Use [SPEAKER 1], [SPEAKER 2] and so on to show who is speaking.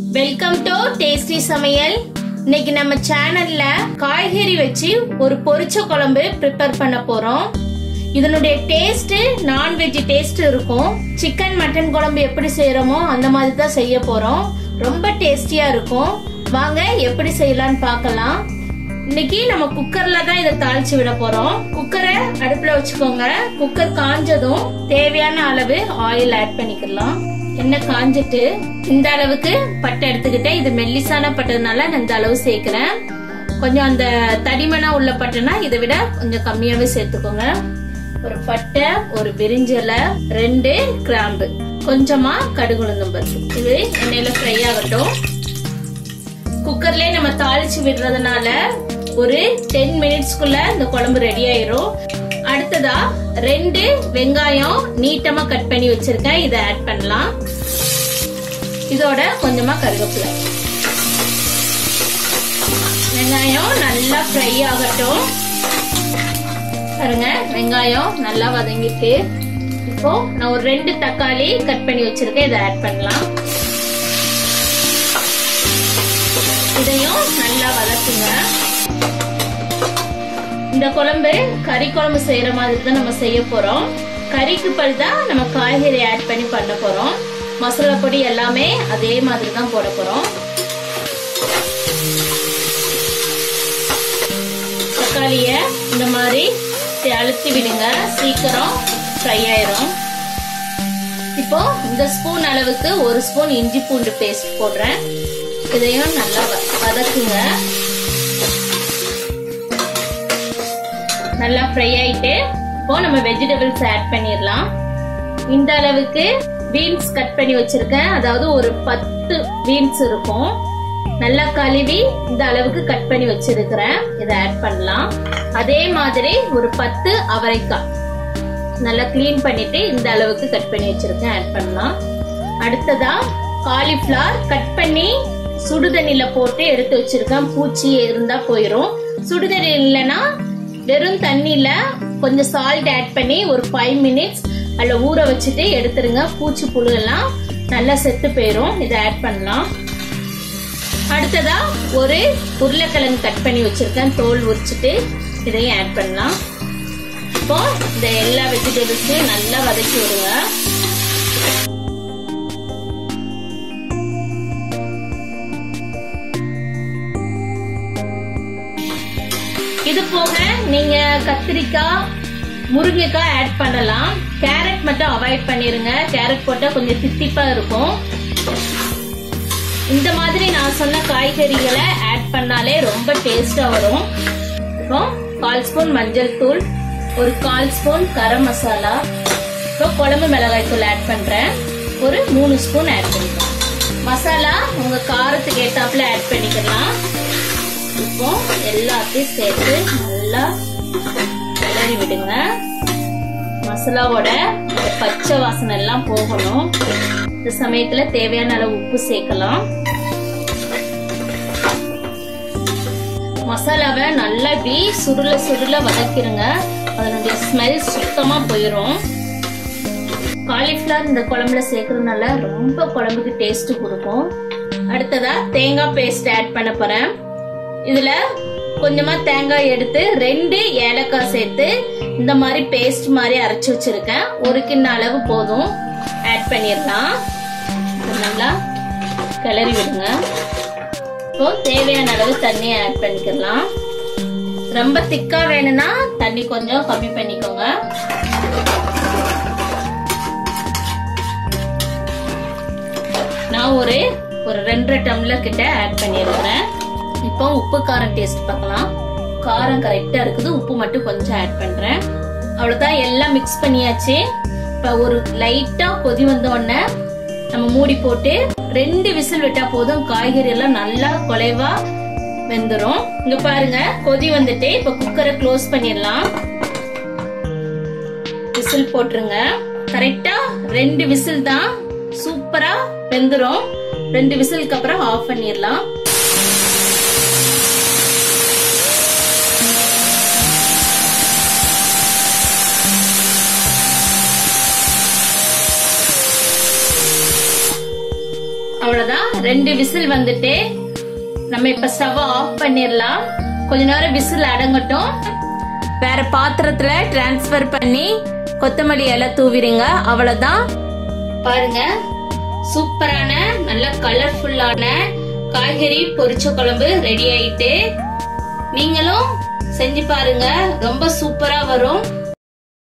[SPEAKER 1] welcome to tasty சமையல் இன்னைக்கு நம்ம சேனல்ல காய்கறி வச்சு ஒரு பொரிச்ச குழம்பு ப்ரிப்பேர் பண்ண போறோம் இதனுடைய டேஸ்ட் நான்வெஜ் டேஸ்ட் இருக்கும் சிக்கன் மட்டன் குழம்பு எப்படி செய்யறோமோ அந்த மாதிரி தான் செய்ய போறோம் ரொம்ப டேஸ்டியா இருக்கும் வாங்க எப்படி செய்யலாம்னு பார்க்கலாம் இன்னைக்கு நம்ம குக்கர்ல தான் இதை தாளிச்சு விட போறோம் குக்கரை அடுப்புல வச்சுக்கோங்க குக்கர் காஞ்சதும் தேவையான அளவு ஆயில் ஆட் பண்ணிக்கலாம் எண்ணெய் காஞ்சிட்டு இந்த அளவுக்கு பட்டை எடுத்துக்கிட்டேன் இது மெல்லிசான பட்டதுனால நான் இந்த அளவு சேர்க்கிறேன் கொஞ்சம் அந்த தடிமனா உள்ள பட்டைனா இதை விட கொஞ்சம் கம்மியாவே சேர்த்துக்கோங்க ஒரு பட்டை ஒரு பிரிஞ்சலை ரெண்டு கிராம்பு கொஞ்சமா கடுகு உளுந்தம் பருப்பு இது எண்ணெயில ஃப்ரை ஆகட்டும் குக்கர்லயே நம்ம தாளிச்சு விடுறதுனால ஒரு டென் மினிட்ஸ்க்குள்ள இந்த குழம்பு ரெடி ஆயிரும் அடுத்ததா ரெண்டு வெங்காயம் நீட்டமா கட் பண்ணி வச்சிருக்கேன் இதை ஆட் பண்ணலாம் இதோட கொஞ்சமா கருவேப்பிலை வெங்காயம் நல்லா ஃப்ரை ஆகட்டும் பாருங்க வெங்காயம் நல்லா வதங்கிட்டு இப்போ நான் ஒரு ரெண்டு தக்காளி கட் பண்ணி வச்சிருக்கேன் இதை ஆட் பண்ணலாம் இதையும் நல்லா வதக்குங்க இந்த குழம்பு கறி குழம்பு செய்யற மாதிரி தான் நம்ம செய்ய போறோம் கறிக்கு பதில் தான் நம்ம காய்கறி ஆட் பண்ணி பண்ண போறோம் மசாலா பொடி எல்லாமே அதே மாதிரி தான் போட போறோம் தக்காளிய இந்த மாதிரி அழுத்தி விடுங்க சீக்கிரம் ஃப்ரை ஆயிரும் இப்போ இந்த ஸ்பூன் அளவுக்கு ஒரு ஸ்பூன் இஞ்சி பூண்டு பேஸ்ட் போடுறேன் இதையும் நல்லா வதக்குங்க நல்லா ஃப்ரை ஆயிட்டு இப்போ நம்ம வெஜிடபிள்ஸ் ஆட் பண்ணிடலாம் இந்த அளவுக்கு பீன்ஸ் கட் பண்ணி வச்சிருக்கேன் அதாவது ஒரு பத்து பீன்ஸ் இருக்கும் நல்லா கழுவி இந்த அளவுக்கு கட் பண்ணி வச்சிருக்கிறேன் இதை ஆட் பண்ணலாம் அதே மாதிரி ஒரு பத்து அவரைக்காய் நல்லா கிளீன் பண்ணிட்டு இந்த அளவுக்கு கட் பண்ணி வச்சிருக்கேன் ஆட் பண்ணலாம் அடுத்ததா காலிஃபிளவர் கட் பண்ணி சுடுதண்ணில போட்டு எடுத்து வச்சிருக்கேன் பூச்சி இருந்தா போயிரும் சுடுதண்ணி இல்லைன்னா வெறும் தண்ணியில கொஞ்சம் சால்ட் ஆட் பண்ணி ஒரு ஃபைவ் மினிட்ஸ் அதுல ஊற வச்சுட்டு எடுத்துருங்க பூச்சி புழு எல்லாம் நல்லா செத்து போயிரும் இதை ஆட் பண்ணலாம் அடுத்ததா ஒரு உருளைக்கிழங்கு கட் பண்ணி வச்சிருக்கேன் தோல் உரிச்சிட்டு இதையும் ஆட் பண்ணலாம் இப்போ இந்த எல்லா வெஜிடபிள்ஸையும் நல்லா வதக்கி விடுங்க இது போக நீங்க கத்திரிக்காய் முருங்கைக்காய் ஆட் பண்ணலாம் கேரட் மட்டும் அவாய்ட் பண்ணிருங்க கேரட் போட்டா கொஞ்சம் தித்திப்பா இருக்கும் இந்த மாதிரி நான் சொன்ன காய்கறிகளை ஆட் பண்ணாலே ரொம்ப டேஸ்டா வரும் இப்போ கால் ஸ்பூன் மஞ்சள் தூள் ஒரு கால் ஸ்பூன் கரம் மசாலா இப்போ குழம்பு மிளகாய் தூள் ஆட் பண்றேன் ஒரு மூணு ஸ்பூன் ஆட் பண்ணிக்கலாம் மசாலா உங்க காரத்துக்கு ஏத்தாப்புல ஆட் பண்ணிக்கலாம் இப்போ எல்லாத்தையும் சேர்த்து நல்லா கிளறி விடுங்க மசாலாவோட பச்சை வாசனை எல்லாம் போகணும் இந்த சமயத்துல தேவையான அளவு உப்பு சேர்க்கலாம் மசாலாவை நல்லா இப்படி சுருள சுருள வதக்கிருங்க அதனுடைய ஸ்மெல் சுத்தமா போயிடும் காலிஃபிளவர் இந்த குழம்புல சேர்க்கறதுனால ரொம்ப குழம்புக்கு டேஸ்ட் கொடுக்கும் அடுத்ததா தேங்காய் பேஸ்ட் ஆட் பண்ண போறேன் இதுல கொஞ்சமா தேங்காய் எடுத்து ரெண்டு ஏலக்காய் சேர்த்து இந்த மாதிரி பேஸ்ட் மாதிரி அரைச்சு வச்சிருக்கேன் ஒரு கிண்ண அளவு போதும் ஆட் பண்ணிடலாம் நல்லா கிளறி விடுங்க இப்போ தேவையான அளவு தண்ணி ஆட் பண்ணிக்கலாம் ரொம்ப திக்கா வேணும்னா தண்ணி கொஞ்சம் கம்மி பண்ணிக்கோங்க நான் ஒரு ஒரு ரெண்டரை டம்ளர் கிட்ட ஆட் பண்ணியிருக்கிறேன் இப்போ உப்பு காரம் டேஸ்ட் பார்க்கலாம் காரம் கரெக்டா இருக்குது உப்பு மட்டும் கொஞ்சம் ஆட் பண்றேன் அவ்வளவுதான் எல்லாம் மிக்ஸ் பண்ணியாச்சு இப்ப ஒரு லைட்டா கொதி வந்த உடனே நம்ம மூடி போட்டு ரெண்டு விசில் விட்டா போதும் காய்கறி எல்லாம் நல்லா குலைவா வெந்துரும் இங்க பாருங்க கொதி வந்துட்டு இப்ப குக்கரை க்ளோஸ் பண்ணிடலாம் விசில் போட்டுருங்க கரெக்டா ரெண்டு விசில் தான் சூப்பரா வெந்துரும் ரெண்டு விசிலுக்கு அப்புறம் ஆஃப் பண்ணிடலாம் அவ்வளவுதான் ரெண்டு விசில் வந்துட்டு நம்ம இப்ப ஸ்டவ் ஆஃப் பண்ணிடலாம் கொஞ்ச நேரம் விசில் அடங்கட்டும் வேற பாத்திரத்துல டிரான்ஸ்ஃபர் பண்ணி கொத்தமல்லி இலை தூவிடுங்க அவ்வளவுதான் பாருங்க சூப்பரான நல்ல கலர்ஃபுல்லான காய்கறி பொரிச்ச குழம்பு ரெடி ஆயிட்டு நீங்களும் செஞ்சு பாருங்க ரொம்ப சூப்பரா வரும்